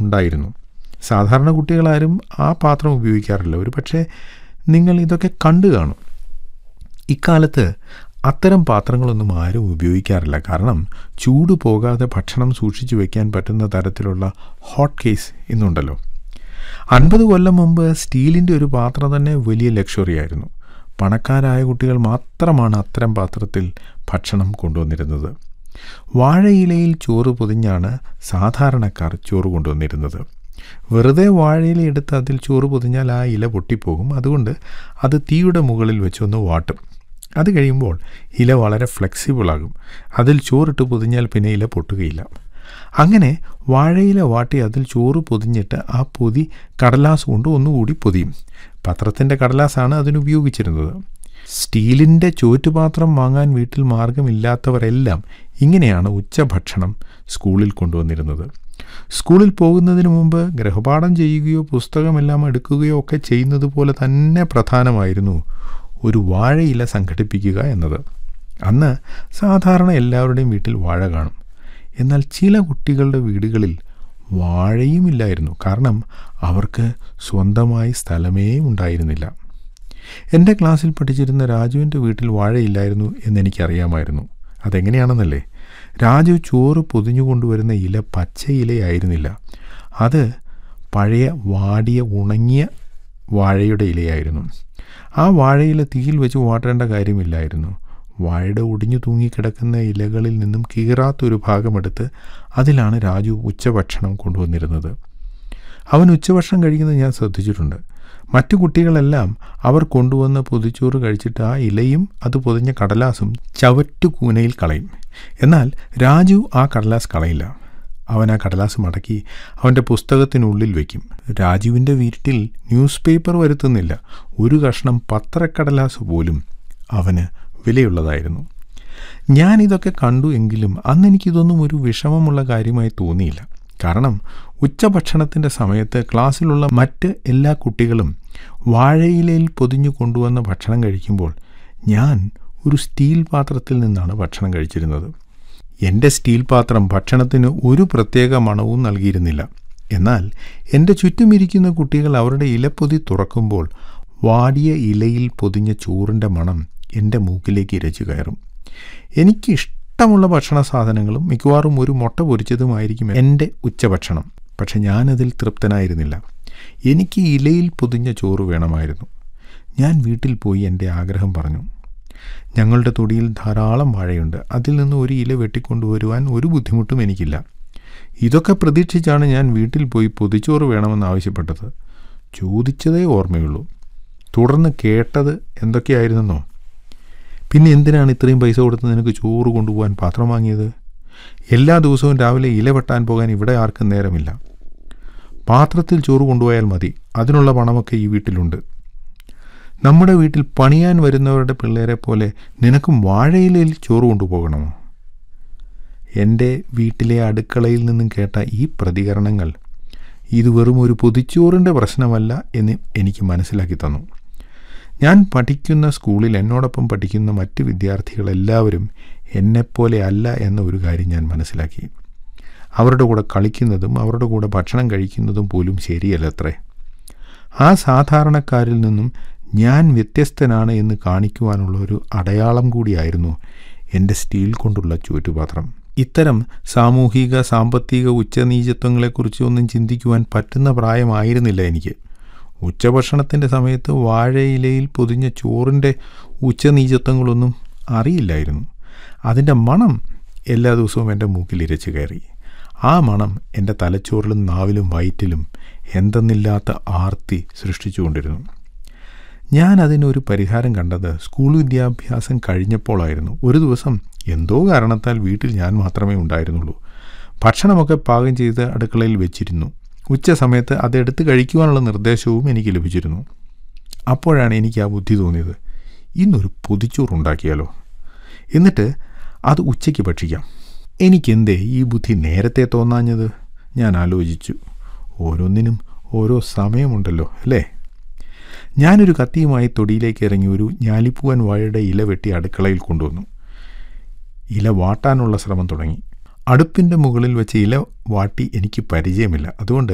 ഉണ്ടായിരുന്നു സാധാരണ കുട്ടികളാരും ആ പാത്രം ഉപയോഗിക്കാറില്ല ഒരു പക്ഷേ നിങ്ങൾ ഇതൊക്കെ കണ്ടു കാണും ഇക്കാലത്ത് അത്തരം പാത്രങ്ങളൊന്നും ആരും ഉപയോഗിക്കാറില്ല കാരണം ചൂട് പോകാതെ ഭക്ഷണം സൂക്ഷിച്ചു വെക്കാൻ പറ്റുന്ന തരത്തിലുള്ള ഹോട്ട് കേസ് ഇന്നുണ്ടല്ലോ അൻപത് കൊല്ലം മുമ്പ് സ്റ്റീലിൻ്റെ ഒരു പാത്രം തന്നെ വലിയ ലക്ഷറി ആയിരുന്നു പണക്കാരായ കുട്ടികൾ മാത്രമാണ് അത്തരം പാത്രത്തിൽ ഭക്ഷണം കൊണ്ടുവന്നിരുന്നത് വാഴയിലയിൽ ചോറ് പൊതിഞ്ഞാണ് സാധാരണക്കാർ ചോറ് കൊണ്ടുവന്നിരുന്നത് വെറുതെ വാഴയില എടുത്ത് അതിൽ ചോറ് പൊതിഞ്ഞാൽ ആ ഇല പൊട്ടിപ്പോകും അതുകൊണ്ട് അത് തീയുടെ മുകളിൽ വെച്ചൊന്ന് വാട്ടും അത് കഴിയുമ്പോൾ ഇല വളരെ ഫ്ലെക്സിബിളാകും അതിൽ ചോറിട്ട് പൊതിഞ്ഞാൽ പിന്നെ ഇല പൊട്ടുകയില്ല അങ്ങനെ വാഴയില വാട്ടി അതിൽ ചോറ് പൊതിഞ്ഞിട്ട് ആ പൊതി കടലാസ് കൊണ്ട് ഒന്നുകൂടി പൊതിയും പത്രത്തിൻ്റെ കടലാസാണ് അതിനുപയോഗിച്ചിരുന്നത് സ്റ്റീലിൻ്റെ ചോറ്റുപാത്രം വാങ്ങാൻ വീട്ടിൽ മാർഗമില്ലാത്തവരെല്ലാം ഇങ്ങനെയാണ് ഉച്ചഭക്ഷണം സ്കൂളിൽ കൊണ്ടുവന്നിരുന്നത് സ്കൂളിൽ പോകുന്നതിന് മുമ്പ് ഗൃഹപാഠം ചെയ്യുകയോ പുസ്തകമെല്ലാം എടുക്കുകയോ ഒക്കെ ചെയ്യുന്നത് പോലെ തന്നെ പ്രധാനമായിരുന്നു ഒരു വാഴയില സംഘടിപ്പിക്കുക എന്നത് അന്ന് സാധാരണ എല്ലാവരുടെയും വീട്ടിൽ വാഴ കാണും എന്നാൽ ചില കുട്ടികളുടെ വീടുകളിൽ വാഴയുമില്ലായിരുന്നു കാരണം അവർക്ക് സ്വന്തമായി സ്ഥലമേ ഉണ്ടായിരുന്നില്ല എൻ്റെ ക്ലാസ്സിൽ പഠിച്ചിരുന്ന രാജുവിൻ്റെ വീട്ടിൽ വാഴയില്ലായിരുന്നു എന്നെനിക്കറിയാമായിരുന്നു അതെങ്ങനെയാണെന്നല്ലേ രാജു ചോറ് പൊതിഞ്ഞു കൊണ്ടുവരുന്ന ഇല പച്ച ഇലയായിരുന്നില്ല അത് പഴയ വാടിയ ഉണങ്ങിയ വാഴയുടെ ഇലയായിരുന്നു ആ വാഴയില തീയിൽ വെച്ച് വാട്ടേണ്ട കാര്യമില്ലായിരുന്നു വാഴയുടെ ഒടിഞ്ഞു തൂങ്ങിക്കിടക്കുന്ന ഇലകളിൽ നിന്നും കീറാത്തൊരു ഭാഗമെടുത്ത് അതിലാണ് രാജു ഉച്ചഭക്ഷണം കൊണ്ടുവന്നിരുന്നത് അവൻ ഉച്ചഭക്ഷണം കഴിക്കുന്നത് ഞാൻ ശ്രദ്ധിച്ചിട്ടുണ്ട് മറ്റു കുട്ടികളെല്ലാം അവർ കൊണ്ടുവന്ന പൊതിച്ചോറ് കഴിച്ചിട്ട് ആ ഇലയും അത് പൊതിഞ്ഞ കടലാസും ചവറ്റു കൂനയിൽ കളയും എന്നാൽ രാജു ആ കടലാസ് കളയില്ല അവൻ ആ കടലാസ് മടക്കി അവൻ്റെ പുസ്തകത്തിനുള്ളിൽ വയ്ക്കും രാജുവിൻ്റെ വീട്ടിൽ ന്യൂസ് പേപ്പർ വരുത്തുന്നില്ല ഒരു കഷ്ണം പത്രക്കടലാസ് പോലും അവന് വിലയുള്ളതായിരുന്നു ഞാൻ ഇതൊക്കെ കണ്ടു എങ്കിലും അന്ന് എനിക്കിതൊന്നും ഒരു വിഷമമുള്ള കാര്യമായി തോന്നിയില്ല കാരണം ഉച്ചഭക്ഷണത്തിൻ്റെ സമയത്ത് ക്ലാസ്സിലുള്ള മറ്റ് എല്ലാ കുട്ടികളും വാഴയിലയിൽ പൊതിഞ്ഞു കൊണ്ടുവന്ന ഭക്ഷണം കഴിക്കുമ്പോൾ ഞാൻ ഒരു സ്റ്റീൽ പാത്രത്തിൽ നിന്നാണ് ഭക്ഷണം കഴിച്ചിരുന്നത് എൻ്റെ സ്റ്റീൽ പാത്രം ഭക്ഷണത്തിന് ഒരു പ്രത്യേക മണവും നൽകിയിരുന്നില്ല എന്നാൽ എൻ്റെ ചുറ്റുമിരിക്കുന്ന കുട്ടികൾ അവരുടെ ഇലപ്പൊതി തുറക്കുമ്പോൾ വാടിയ ഇലയിൽ പൊതിഞ്ഞ ചോറിൻ്റെ മണം എൻ്റെ മൂക്കിലേക്ക് ഇരച്ചു കയറും എനിക്കിഷ്ടമുള്ള ഭക്ഷണ സാധനങ്ങളും മിക്കവാറും ഒരു മുട്ട പൊരിച്ചതുമായിരിക്കും എൻ്റെ ഉച്ചഭക്ഷണം പക്ഷെ ഞാനതിൽ തൃപ്തനായിരുന്നില്ല എനിക്ക് ഇലയിൽ പൊതിഞ്ഞ ചോറ് വേണമായിരുന്നു ഞാൻ വീട്ടിൽ പോയി എൻ്റെ ആഗ്രഹം പറഞ്ഞു ഞങ്ങളുടെ തൊടിയിൽ ധാരാളം വാഴയുണ്ട് അതിൽ നിന്ന് ഒരു ഇല വെട്ടിക്കൊണ്ടുവരുവാൻ ഒരു ബുദ്ധിമുട്ടും എനിക്കില്ല ഇതൊക്കെ പ്രതീക്ഷിച്ചാണ് ഞാൻ വീട്ടിൽ പോയി പൊതിച്ചോറ് വേണമെന്ന് ആവശ്യപ്പെട്ടത് ചോദിച്ചതേ ഓർമ്മയുള്ളൂ തുടർന്ന് കേട്ടത് എന്തൊക്കെയായിരുന്നെന്നോ പിന്നെ എന്തിനാണ് ഇത്രയും പൈസ കൊടുത്ത് നിനക്ക് ചോറ് കൊണ്ടുപോകാൻ പാത്രം വാങ്ങിയത് എല്ലാ ദിവസവും രാവിലെ ഇല വെട്ടാൻ പോകാൻ ഇവിടെ ആർക്കും നേരമില്ല പാത്രത്തിൽ ചോറ് കൊണ്ടുപോയാൽ മതി അതിനുള്ള പണമൊക്കെ ഈ വീട്ടിലുണ്ട് നമ്മുടെ വീട്ടിൽ പണിയാൻ വരുന്നവരുടെ പിള്ളേരെ പോലെ നിനക്കും വാഴയിലയിൽ ചോറ് കൊണ്ടുപോകണമോ എൻ്റെ വീട്ടിലെ അടുക്കളയിൽ നിന്നും കേട്ട ഈ പ്രതികരണങ്ങൾ ഇത് വെറും ഒരു പൊതിച്ചോറിൻ്റെ പ്രശ്നമല്ല എന്ന് എനിക്ക് മനസ്സിലാക്കി തന്നു ഞാൻ പഠിക്കുന്ന സ്കൂളിൽ എന്നോടൊപ്പം പഠിക്കുന്ന മറ്റ് വിദ്യാർത്ഥികളെല്ലാവരും എന്നെപ്പോലെ അല്ല എന്ന ഒരു കാര്യം ഞാൻ മനസ്സിലാക്കി അവരുടെ കൂടെ കളിക്കുന്നതും അവരുടെ കൂടെ ഭക്ഷണം കഴിക്കുന്നതും പോലും ശരിയല്ലത്രേ ആ സാധാരണക്കാരിൽ നിന്നും ഞാൻ വ്യത്യസ്തനാണ് എന്ന് കാണിക്കുവാനുള്ള ഒരു അടയാളം കൂടിയായിരുന്നു എൻ്റെ സ്റ്റീൽ കൊണ്ടുള്ള ചുറ്റുപാത്രം ഇത്തരം സാമൂഹിക സാമ്പത്തിക ഉച്ചനീചത്വങ്ങളെക്കുറിച്ച് ഒന്നും ചിന്തിക്കുവാൻ പറ്റുന്ന പ്രായമായിരുന്നില്ല എനിക്ക് ഉച്ചഭക്ഷണത്തിൻ്റെ സമയത്ത് വാഴയിലയിൽ പൊതിഞ്ഞ ചോറിൻ്റെ ഉച്ചനീചത്വങ്ങളൊന്നും അറിയില്ലായിരുന്നു അതിൻ്റെ മണം എല്ലാ ദിവസവും എൻ്റെ മൂക്കിൽ ഇരച്ചു കയറി ആ മണം എൻ്റെ തലച്ചോറിലും നാവിലും വയറ്റിലും എന്തെന്നില്ലാത്ത ആർത്തി സൃഷ്ടിച്ചുകൊണ്ടിരുന്നു ഞാൻ അതിനൊരു പരിഹാരം കണ്ടത് സ്കൂൾ വിദ്യാഭ്യാസം കഴിഞ്ഞപ്പോഴായിരുന്നു ഒരു ദിവസം എന്തോ കാരണത്താൽ വീട്ടിൽ ഞാൻ മാത്രമേ ഉണ്ടായിരുന്നുള്ളൂ ഭക്ഷണമൊക്കെ പാകം ചെയ്ത് അടുക്കളയിൽ വെച്ചിരുന്നു ഉച്ച സമയത്ത് അതെടുത്ത് കഴിക്കുവാനുള്ള നിർദ്ദേശവും എനിക്ക് ലഭിച്ചിരുന്നു അപ്പോഴാണ് എനിക്ക് ആ ബുദ്ധി തോന്നിയത് ഇന്നൊരു പൊതിച്ചോറുണ്ടാക്കിയാലോ എന്നിട്ട് അത് ഉച്ചയ്ക്ക് ഭക്ഷിക്കാം എനിക്കെന്തേ ഈ ബുദ്ധി നേരത്തെ തോന്നാഞ്ഞത് ഞാൻ ആലോചിച്ചു ഓരോന്നിനും ഓരോ സമയമുണ്ടല്ലോ അല്ലേ ഞാനൊരു കത്തിയുമായി തൊടിയിലേക്ക് ഇറങ്ങി ഒരു ഞാലിപ്പൂവൻ വാഴയുടെ ഇല വെട്ടി അടുക്കളയിൽ കൊണ്ടുവന്നു ഇല വാട്ടാനുള്ള ശ്രമം തുടങ്ങി അടുപ്പിൻ്റെ മുകളിൽ വെച്ച് ഇല വാട്ടി എനിക്ക് പരിചയമില്ല അതുകൊണ്ട്